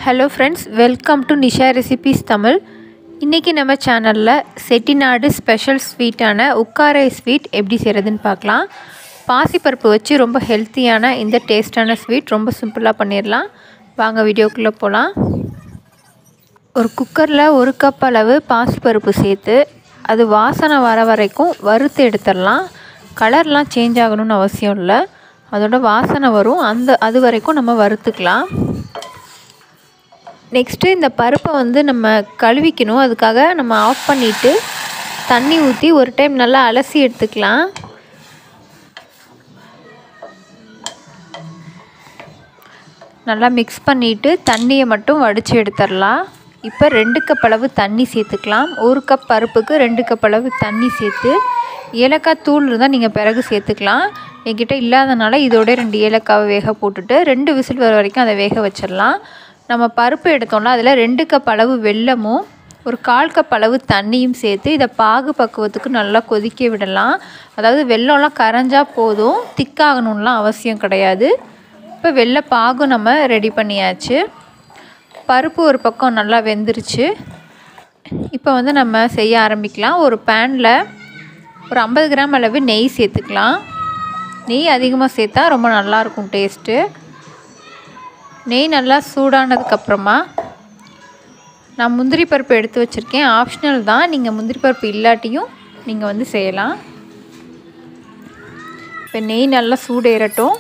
hello friends welcome to Nisha recipes Tamil இன்றைக்கி நம்ம சேனலில் செட்டிநாடு ஸ்பெஷல் ஸ்வீட்டான உக்காரை ஸ்வீட் எப்படி செய்கிறதுன்னு பார்க்கலாம் பாசிப்பருப்பு வச்சு ரொம்ப ஹெல்த்தியான இந்த டேஸ்டான ஸ்வீட் ரொம்ப சிம்பிளாக பண்ணிடலாம் வாங்க வீடியோக்குள்ளே போகலாம் ஒரு குக்கரில் ஒரு கப் அளவு பாசிப்பருப்பு சேர்த்து அது வாசனை வர வரைக்கும் வறுத்து எடுத்துடலாம் கலர்லாம் சேஞ்ச் ஆகணும்னு அவசியம் இல்லை அதோட வாசனை வரும் அந்த அது வரைக்கும் நம்ம வறுத்துக்கலாம் நெக்ஸ்ட்டு இந்த பருப்பை வந்து நம்ம கழுவிக்கணும் அதுக்காக நம்ம ஆஃப் பண்ணிவிட்டு தண்ணி ஊற்றி ஒரு டைம் நல்லா அலசி எடுத்துக்கலாம் நல்லா மிக்ஸ் பண்ணிவிட்டு தண்ணியை மட்டும் வடித்து எடுத்துடலாம் இப்போ ரெண்டு கப் அளவு தண்ணி சேர்த்துக்கலாம் ஒரு கப் பருப்புக்கு ரெண்டு கப் அளவு தண்ணி சேர்த்து ஏலக்காய் தூள் இருந்தால் நீங்கள் பிறகு சேர்த்துக்கலாம் என்கிட்ட இல்லாதனால இதோட ரெண்டு ஏலக்காவை வேக போட்டுட்டு ரெண்டு விசில் வர வரைக்கும் அதை வேக வச்சிடலாம் நம்ம பருப்பு எடுத்தோம்னா அதில் ரெண்டு கப் அளவு வெல்லமும் ஒரு கால் கப் அளவு தண்ணியும் சேர்த்து இதை பாகு பக்குவத்துக்கு நல்லா கொதிக்க விடலாம் அதாவது வெள்ளம்லாம் கரைஞ்சால் போதும் திக்காகணும்லாம் அவசியம் கிடையாது இப்போ வெள்ளை பாகு நம்ம ரெடி பண்ணியாச்சு பருப்பு ஒரு பக்கம் நல்லா வெந்துருச்சு இப்போ வந்து நம்ம செய்ய ஆரம்பிக்கலாம் ஒரு பேனில் ஒரு ஐம்பது கிராம் அளவு நெய் சேர்த்துக்கலாம் நெய் அதிகமாக சேர்த்தா ரொம்ப நல்லாயிருக்கும் டேஸ்ட்டு நெய் நல்லா சூடானதுக்கப்புறமா நான் முந்திரி பருப்பு எடுத்து வச்சுருக்கேன் ஆப்ஷனல் தான் நீங்கள் முந்திரி பருப்பு இல்லாட்டியும் நீங்கள் வந்து செய்யலாம் இப்போ நெய் நல்லா சூடேறட்டும்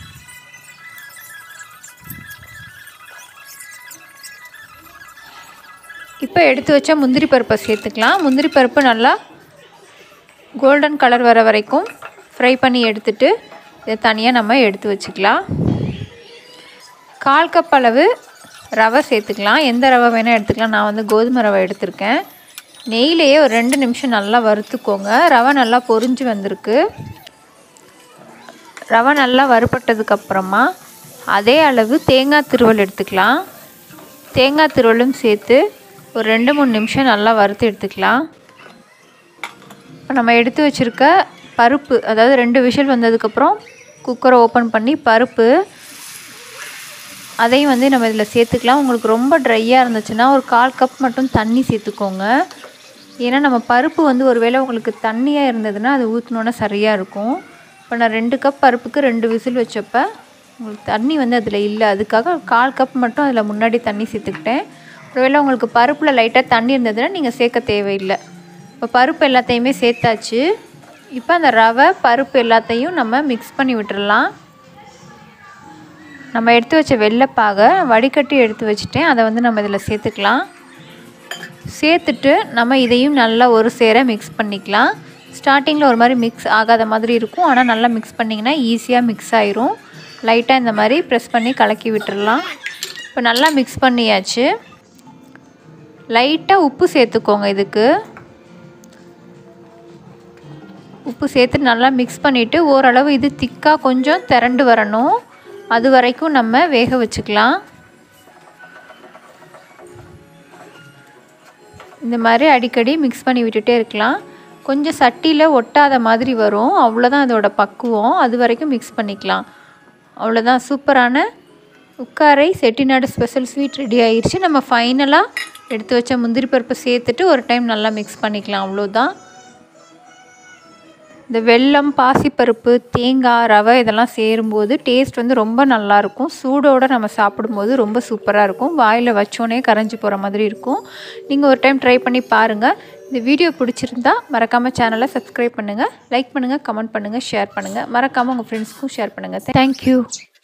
இப்போ எடுத்து வச்ச முந்திரி பருப்பை சேர்த்துக்கலாம் முந்திரி பருப்பு நல்லா கோல்டன் கலர் வர வரைக்கும் ஃப்ரை பண்ணி எடுத்துட்டு இதை தனியாக நம்ம எடுத்து வச்சுக்கலாம் கால் கப் அளவு ரவை சேர்த்துக்கலாம் எந்த ரவை வேணால் எடுத்துக்கலாம் நான் வந்து கோதுமை ரவை எடுத்திருக்கேன் நெய்லேயே ஒரு ரெண்டு நிமிஷம் நல்லா வறுத்துக்கோங்க ரவை நல்லா பொரிஞ்சு வந்திருக்கு ரவை நல்லா வறுபட்டதுக்கப்புறமா அதே அளவு தேங்காய் திருவல் எடுத்துக்கலாம் தேங்காய் திருவலும் சேர்த்து ஒரு ரெண்டு மூணு நிமிஷம் நல்லா வறுத்து எடுத்துக்கலாம் இப்போ நம்ம எடுத்து வச்சுருக்க பருப்பு அதாவது ரெண்டு விஷல் வந்ததுக்கப்புறம் குக்கரை ஓப்பன் பண்ணி பருப்பு அதையும் வந்து நம்ம இதில் சேர்த்துக்கலாம் உங்களுக்கு ரொம்ப ட்ரையாக இருந்துச்சுன்னா ஒரு கால் கப் மட்டும் தண்ணி சேர்த்துக்கோங்க ஏன்னா நம்ம பருப்பு வந்து ஒரு வேளை உங்களுக்கு தண்ணியாக இருந்ததுன்னா அது ஊற்றினோன்னா சரியாக இருக்கும் இப்போ நான் ரெண்டு கப் பருப்புக்கு ரெண்டு விசில் வச்சப்போ உங்களுக்கு தண்ணி வந்து அதில் இல்லை அதுக்காக கால் கப் மட்டும் அதில் முன்னாடி தண்ணி சேர்த்துக்கிட்டேன் ஒருவேளை உங்களுக்கு பருப்பில் லைட்டாக தண்ணி இருந்ததுன்னா நீங்கள் சேர்க்க தேவையில்லை இப்போ பருப்பு எல்லாத்தையுமே சேர்த்தாச்சு இப்போ அந்த ரவை பருப்பு எல்லாத்தையும் நம்ம மிக்ஸ் பண்ணி விட்டுடலாம் நம்ம எடுத்து வச்ச வெள்ளைப்பாகை வடிகட்டி எடுத்து வச்சுட்டேன் அதை வந்து நம்ம இதில் சேர்த்துக்கலாம் சேர்த்துட்டு நம்ம இதையும் நல்லா ஒரு சேர மிக்ஸ் பண்ணிக்கலாம் ஸ்டார்டிங்கில் ஒரு மாதிரி மிக்ஸ் ஆகாத மாதிரி இருக்கும் ஆனால் நல்லா மிக்ஸ் பண்ணிங்கன்னா ஈஸியாக மிக்ஸ் ஆயிரும் லைட்டாக இந்த மாதிரி ப்ரெஸ் பண்ணி கலக்கி விட்டுடலாம் இப்போ நல்லா மிக்ஸ் பண்ணியாச்சு லைட்டாக உப்பு சேர்த்துக்கோங்க இதுக்கு உப்பு சேர்த்து நல்லா மிக்ஸ் பண்ணிவிட்டு ஓரளவு இது திக்காக கொஞ்சம் திரண்டு வரணும் அது வரைக்கும் நம்ம வேக வச்சுக்கலாம் இந்த மாதிரி அடிக்கடி மிக்ஸ் பண்ணி விட்டுட்டே இருக்கலாம் கொஞ்சம் சட்டியில் ஒட்டாத மாதிரி வரும் அவ்வளோதான் அதோட பக்குவம் அது வரைக்கும் மிக்ஸ் பண்ணிக்கலாம் அவ்வளோதான் சூப்பரான உக்காரை செட்டிநாடு ஸ்பெஷல் ஸ்வீட் ரெடி ஆயிடுச்சு நம்ம ஃபைனலாக எடுத்து வச்ச முந்திரி பருப்பை சேர்த்துட்டு ஒரு டைம் நல்லா மிக்ஸ் பண்ணிக்கலாம் அவ்வளோதான் இந்த வெல்லம் பாசிப்பருப்பு தேங்காய் ரவை இதெல்லாம் சேரும்போது டேஸ்ட் வந்து ரொம்ப நல்லாயிருக்கும் சூடோடு நம்ம சாப்பிடும்போது ரொம்ப சூப்பராக இருக்கும் வாயில் வச்சோன்னே கரைஞ்சி போகிற மாதிரி இருக்கும் நீங்கள் ஒரு டைம் ட்ரை பண்ணி பாருங்கள் இந்த வீடியோ பிடிச்சிருந்தா மறக்காமல் சேனலை சப்ஸ்கிரைப் பண்ணுங்கள் லைக் பண்ணுங்கள் கமெண்ட் பண்ணுங்கள் ஷேர் பண்ணுங்கள் மறக்காமல் உங்கள் ஃப்ரெண்ட்ஸ்க்கும் ஷேர் பண்ணுங்கள் தேங்க்யூ